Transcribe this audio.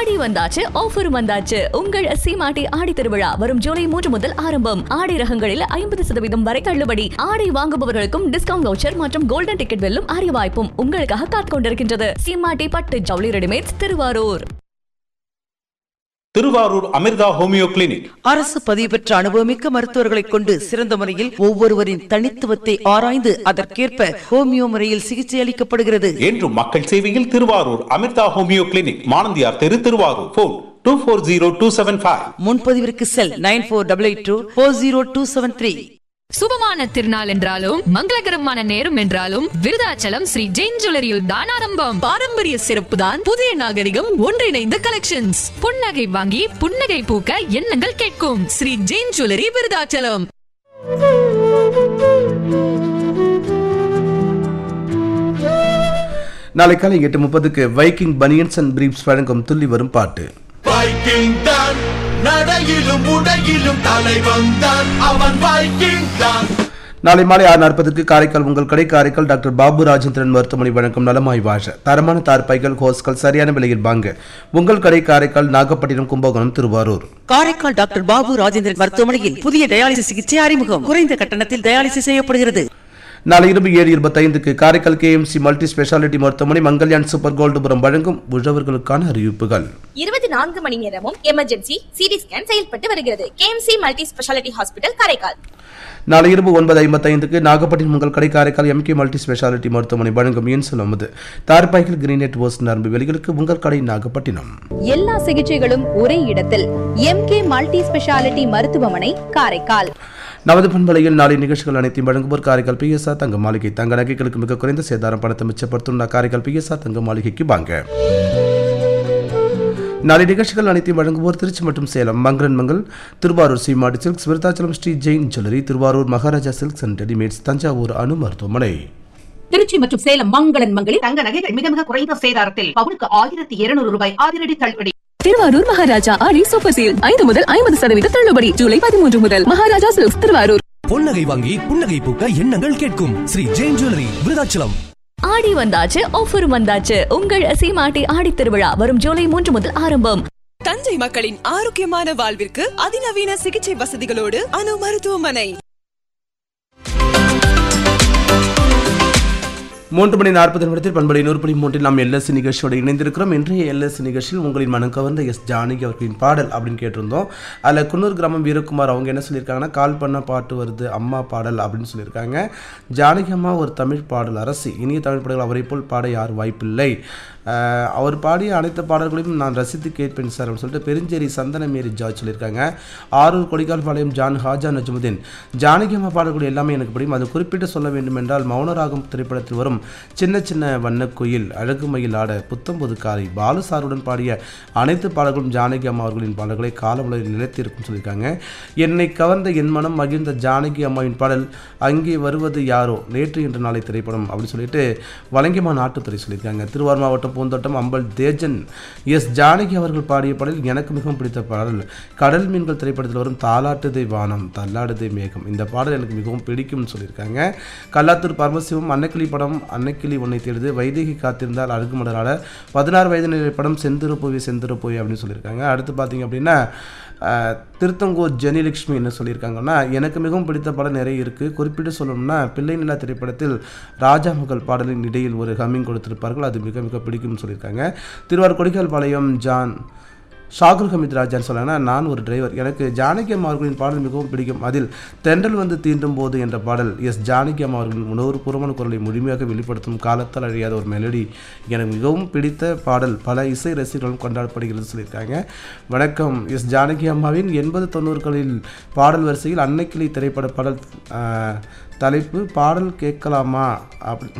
ஆடி வந்தாச்சு ஆஃபர் வந்தாச்சு உங்கள் சீமாட்டி ஆடி திருவிழா வரும் ஜூலை மூன்று முதல் ஆரம்பம் ஆடை ரகங்களில் ஐம்பது சதவீதம் வரை தள்ளுபடி ஆடை வாங்குபவர்களுக்கும் டிஸ்கவுண்ட் வவுச்சர் மற்றும் கோல்டன் டிக்கெட் வெல்லும் அரிய வாய்ப்பும் உங்களுக்காக காத்துக் கொண்டிருக்கின்றது சீமாட்டி பட்டு ஜவுளி readymades Thiruvarur Thiruvarur Amirtha homeo clinic அரசு பதிவு பெற்ற அனுபவமிக்க மருத்துவர்களைக் கொண்டு சிறந்த முறையில் ஒவ்வொருவரின் தனித்துவத்தை ஆராய்ந்து அதற்கேற்ப ஹோமியோ முறையில் சிகிச்சை அளிக்கப்படுகிறது என்றும் மக்கள் சேவையில் திருவாரூர் அமிர்தா ஹோமியோ கிளினிக் மானந்தியார் தெரு Thiruvarur phone two four zero two seven five முன்பதிவிற்கு cell nine four double eight two four zero two seven three சுபமான திருநாள் என்றாலும் மங்களகரமான நேரம் என்றாலும் விருதாச்சலம் ஸ்ரீ ஜெயின் ஜுவல்லரியில் தான் ஆரம்பம் பாரம்பரிய சிறப்பு தான் புதிய நாகரிகம் ஒன்றிணைந்த கலெக்ஷன்ஸ் புன்னகை வாங்கி புன்னகை பூக்க எண்ணங்கள் கேட்கும் ஸ்ரீ ஜெயின் ஜுவல்லரி விருதாச்சலம் நாளை காலை எட்டு முப்பதுக்கு வைக்கிங் பனியன்ஸ் அண்ட் பிரீப்ஸ் வழங்கும் துள்ளி வரும் பாட்டு வைக்கிங் தான் நடையிலும் உடையிலும் தலைவன் தான் அவன் வைக்கிங் தான் நாளை மாலை ஆறு நாற்பதுக்கு காரைக்கால் உங்கள் கடை காரைக்கால் டாக்டர் பாபு ராஜேந்திரன் மருத்துவமனை வழங்கும் நலமாய் வாழ தரமான தார்பாய்கள் ஹோஸ்கள் சரியான விலையில் வாங்க உங்கள் கடை காரைக்கால் நாகப்பட்டினம் கும்பகோணம் திருவாரூர் காரைக்கால் டாக்டர் பாபு ராஜேந்திரன் மருத்துவமனையில் புதிய டயாலிசிஸ் சிகிச்சை அறிமுகம் குறைந்த கட்டணத்தில் டயாலிசிஸ் செய்யப்படுகிறது நாளை இரவு ஏழு இருபத்தைந்துக்கு காரைக்கால் கேஎம்சி மல்டி ஸ்பெஷாலிட்டி மருத்துவமனை மங்கல்யான் சூப்பர் கோல்டுபுரம் வழங்கும் உழவர்களுக்கான அறிவிப்புகள் இருபத்தி நான்கு மணி நேரமும் எமர்ஜென்சி சிடி ஸ்கேன் செயல்பட்டு வருகிறது KMC multi speciality hospital Karaikal நாளை இரவு ஒன்பது ஐம்பத்தைந்துக்கு நாகப்பட்டினம் உங்கள் கடை காரைக்கால் எம்கே மல்டி ஸ்பெஷாலிட்டி மருத்துவமனை வழங்கும் இன்சுல் அமுது தார்பாய்கள் கிரீனெட் ஓஸ் நரம்பு வெளிகளுக்கு உங்கள் கடை நாகப்பட்டினம் எல்லா சிகிச்சைகளும் ஒரே இடத்தில் எம்கே மல்டி ஸ்பெஷாலிட்டி மருத்துவமனை காரைக்கால் நமது பண்பலையில் நாளை நிகழ்ச்சிகள் அனைத்தையும் வழங்குவோர் காரைக்கால் பிஎஸ்ஆர் தங்க மாளிகை தங்க நகைகளுக்கு மிக குறைந்த சேதாரம் பணத்தை மிச்சப்படுத்தும் காரைக்கால் பிஎஸ்ஆர் தங்க மாளிகைக்கு வாங்க நாளை நிகழ்ச்சிகள் அனைத்தையும் வழங்குவோர் திருச்சி மற்றும் Salem Mangaran Mangal Thiruvarur Seemati silks Virudhachalam Sri Jain jewellery Thiruvarur Maharaja silks and readymades Thanjavur அணு மருத்துவமனை திருச்சி மற்றும் சேலம் மங்களன் மங்களில் தங்க நகைகள் மிக மிக குறைந்த சேதாரத்தில் பவுனுக்கு ஆயிரத்தி இருநூறு ரூபாய் அதிரடி தள்ளுபடி திருவாரூர் மகாராஜா ஆடி சூப்பர் சேல் ஐந்து முதல் ஐம்பது சதவீத தள்ளுபடி ஜூலை பதிமூன்று முதல் மகாராஜா சில்க்ஸ் திருவாரூர் பொன்னகை வாங்கி புன்னகை பூக்க எண்ணங்கள் கேட்கும் ஸ்ரீ ஜெயின் ஜுவல்லரி விருதாச்சலம் ஆடி வந்தாச்சு ஆஃபர் வந்தாச்சு உங்கள் சீமாட்டி ஆடி திருவிழா வரும் ஜூலை மூன்று முதல் ஆரம்பம் தஞ்சை மக்களின் ஆரோக்கியமான வாழ்விற்கு அதிநவீன சிகிச்சை வசதிகளோடு அணு மருத்துவமனை மூன்று மணி நாற்பது நிமிடத்தில் பண்பலை நூறு புள்ளி மூன்றில் நாம் எல்எஸ்சி நிகழ்ச்சியோடு இணைந்திருக்கிறோம் இன்றைய எல்எஸ்சி நிகழ்ச்சியில் உங்களின் மனம் கவர்ந்த எஸ் ஜானகி அவர்களின் பாடல் அப்படின்னு கேட்டிருந்தோம் அதில் குன்னூர் கிராமம் வீரகுமார் அவங்க என்ன சொல்லியிருக்காங்கன்னா கால் பண்ண பாட்டு வருது அம்மா பாடல் அப்படின்னு சொல்லியிருக்காங்க ஜானகி அம்மா ஒரு தமிழ் பாடல் அரசி இனிய தமிழ் பாடல் அவரை போல் பாட யார் வாய்ப்பில்லை ஆஹ் அவர் பாடிய அனைத்து பாடல்களையும் நான் ரசித்து கேட்பேன் சார் அப்படின்னு சொல்லிட்டு பெருஞ்சேரி சந்தன மேரி ஜார்ஜ் சொல்லியிருக்காங்க ஆரூர் கொடிக்கால் பாளையம் ஜான் ஹாஜா நஜ்முதீன் ஜானகி அம்மா பாடல்கள் எல்லாமே எனக்கு பிடிக்கும் அது குறிப்பிட்டு சொல்ல வேண்டும் என்றால் மௌனராகம் திரைப்படத்தில் வரும் சின்ன சின்ன வண்ணக்குயில் அழகுமயில் ஆட புத்தம்பது காலை பாலு சாருடன் பாடிய அனைத்து பாடல்களும் ஜானகி அம்மா அவர்களின் பாடல்களை காலமுறையில் நிலைத்திருக்கும் சொல்லியிருக்காங்க என்னை கவர்ந்த என் மனம் மகிழ்ந்த ஜானகி அம்மாவின் பாடல் அங்கே வருவது யாரோ நேற்று என்ற நாளை திரைப்படம் அப்படின்னு சொல்லிட்டு வலங்கிமா நாட்டுத்துறை சொல்லியிருக்காங்க திருவாரூர் மாவட்டம் பூந்தோட்டம் அம்பல் தேஜன் எஸ் ஜானகி அவர்கள் பாடிய பாடல் எனக்கு மிகவும் பிடித்த பாடல் கடல் மீன்கள் திரைப்படத்தில் வரும் தாலாட்டுதை வானம் தள்ளாடுதை மேகம் இந்த பாடல் எனக்கு மிகவும் பிடிக்கும்னு சொல்லியிருக்காங்க கல்லாத்தூர் பரமசிவம் அன்னைக்கிளி படம் அன்னைக்கிளி உன்னை தேடுது வைதேகி காத்திருந்தால் அழகு மலரால பதினாறு வயது நிலை படம் செந்திரு போய் செந்திரு போய் அப்படின்னு சொல்லியிருக்காங்க அடுத்து பார்த்தீங்க அப்படின்னா அஹ், திருத்தங்கூர் ஜெனிலட்சுமி என்ன சொல்லியிருக்காங்கன்னா எனக்கு மிகவும் பிடித்த படம் நிறைய இருக்குது குறிப்பிட்டு சொல்லணும்னா பிள்ளை நிலா திரைப்படத்தில் ராஜா மகள் பாடலின் இடையில் ஒரு ஹம்மிங் கொடுத்திருப்பார்கள் அது மிக மிக பிடிக்கும்னு சொல்லியிருக்காங்க திருவாரூர் கொடிக்கால் பாளையம் ஜான் ஷாகுல் ஹமீத் ராஜான்னு சொன்னாங்கன்னா நான் ஒரு டிரைவர் எனக்கு ஜானகி அம்மா அவர்களின் பாடல் மிகவும் பிடிக்கும் அதில் தென்றல் வந்து தீண்டும் போது என்ற பாடல் எஸ் ஜானகி அம்மா அவர்களின் உணர்வுபூர்வமான குரலை முழுமையாக வெளிப்படுத்தும் காலத்தால் அழியாத ஒரு மெலடி எனக்கு மிகவும் பிடித்த பாடல் பல இசை ரசிகர்களும் கொண்டாடப்படுகிறது சொல்லியிருக்காங்க வணக்கம் எஸ் ஜானகி அம்மாவின் எண்பது தொண்ணூறுகளில் பாடல் வரிசையில் அன்னைக்கிளி திரைப்பட பாடல் ஆஹ், தலைப்பு பாடல் கேட்கலாமா அப்படி